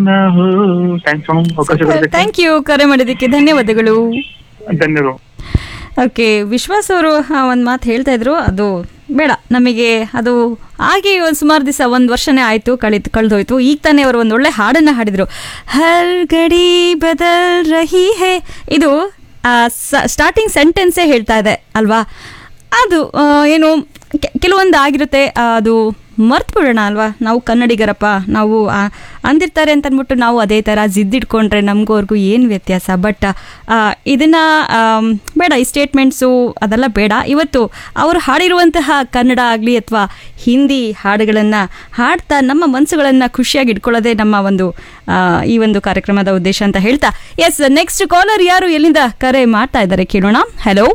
ನಾವು ಥ್ಯಾಂಕ್ಸ್ ಅವಕಾಶ ಕೊಡೋದಕ್ಕೆ ಥ್ಯಾಂಕ್ ಯು ಕರೆ ಮಾಡಿದ್ದಕ್ಕೆ ಧನ್ಯವಾದಗಳು ಧನ್ಯರು ಓಕೆ ವಿಶ್ವಾಸ್ ಅವರು ಒಂದು ಮಾತು ಹೇಳ್ತಾ ಇದ್ರು ಅದು ಬೇಡ ನಮಗೆ ಅದು ಹಾಗೆ ಒಂದು ಸುಮಾರು ದಿವಸ ಒಂದು ವರ್ಷನೇ ಆಯಿತು ಕಳಿತು ಕಳೆದೋಯ್ತು ಈಗ ತಾನೇ ಅವರು ಒಂದು ಒಳ್ಳೆ ಹಾಡನ್ನು ಹಾಡಿದರು ಹರ್ ಗಡಿ ಬದಲ್ ರಹಿ ಹೇ ಇದು ಸ್ಟಾರ್ಟಿಂಗ್ ಸೆಂಟೆನ್ಸೇ ಹೇಳ್ತಾ ಇದೆ ಅಲ್ವಾ ಅದು ಆ, ಏನು ಕೆ- ಕೆಲವೊಂದು ಆಗಿರುತ್ತೆ ಆ, ಅದು ಮರ್ತು ಬಿಡೋಣ ಅಲ್ವಾ ನಾವು ಕನ್ನಡಿಗರಪ್ಪ ನಾವು ಆ, ಅಂದಿರ್ತಾರೆ ಅಂತ ಅಂದ್ಬಿಟ್ಟು ನಾವು ಅದೇ ಥರ ಜಿದ್ದಿಟ್ಕೊಂಡ್ರೆ ನಮಗೂ ಅವ್ರಿಗೂ ಏನು ವ್ಯತ್ಯಾಸ ಬಟ್ ಇದನ್ನು ಬೇಡ ಈ ಸ್ಟೇಟ್ಮೆಂಟ್ಸು ಅದೆಲ್ಲ ಬೇಡ ಇವತ್ತು ಅವರು ಹಾಡಿರುವಂತಹ ಕನ್ನಡ ಆಗಲಿ ಅಥವಾ ಹಿಂದಿ ಹಾಡುಗಳನ್ನು ಹಾಡ್ತಾ ನಮ್ಮ ಮನಸ್ಸುಗಳನ್ನು ಖುಷಿಯಾಗಿ ಇಟ್ಕೊಳ್ಳೋದೇ ನಮ್ಮ ಒಂದು ಆ, ಈ ಒಂದು ಕಾರ್ಯಕ್ರಮದ ಉದ್ದೇಶ ಅಂತ ಹೇಳ್ತಾ ಎಸ್ ನೆಕ್ಸ್ಟ್ ಕಾಲರ್ ಯಾರು ಎಲ್ಲಿಂದ ಕರೆ ಮಾಡ್ತಾ ಇದ್ದಾರೆ ಕೇಳೋಣ hello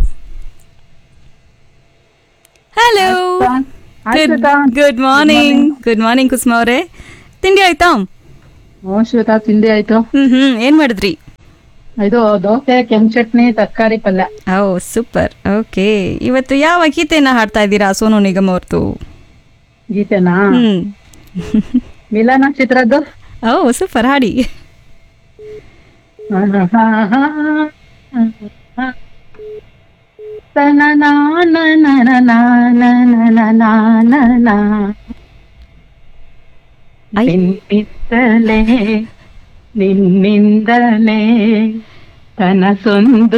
hello hi Shweta. Good morning good morning Kusuma ಅವರೇ ತಿಂಡಿ ಆಯ್ತಾ ಹ್ಞೂ ಶ್ವೇತಾ ತಿಂಡಿ ಆಯ್ತು ಹ್ಮ್ ಹ್ಮ್ ಏನ್ ಮಾಡಿದ್ರಿ ಇದು ದೋಸೆ ಕೆಂಪು ಚಟ್ನಿ ತರಕಾರಿ ಪಲ್ಯ ಓ ಸೂಪರ್ ಓಕೆ ಇವತ್ತು ಯಾವ ಗೀತೆನ ಹಾಡ್ತಾ ಇದ್ದೀರಾ ಸೋನು ನಿಗಮ್ ಅವ್ರದ್ದು ಗೀತೆನಾ ಹ್ಮ್ ಮಿಲನ ಚಿತ್ರದ್ದು ಓ ಸೂಪರ್ ಹಾಡಿ ಐ. ನಿನ್ನಿಂದಲೇ ನಿನ್ನಿಂದಲೇ ಕನಸೊಂದು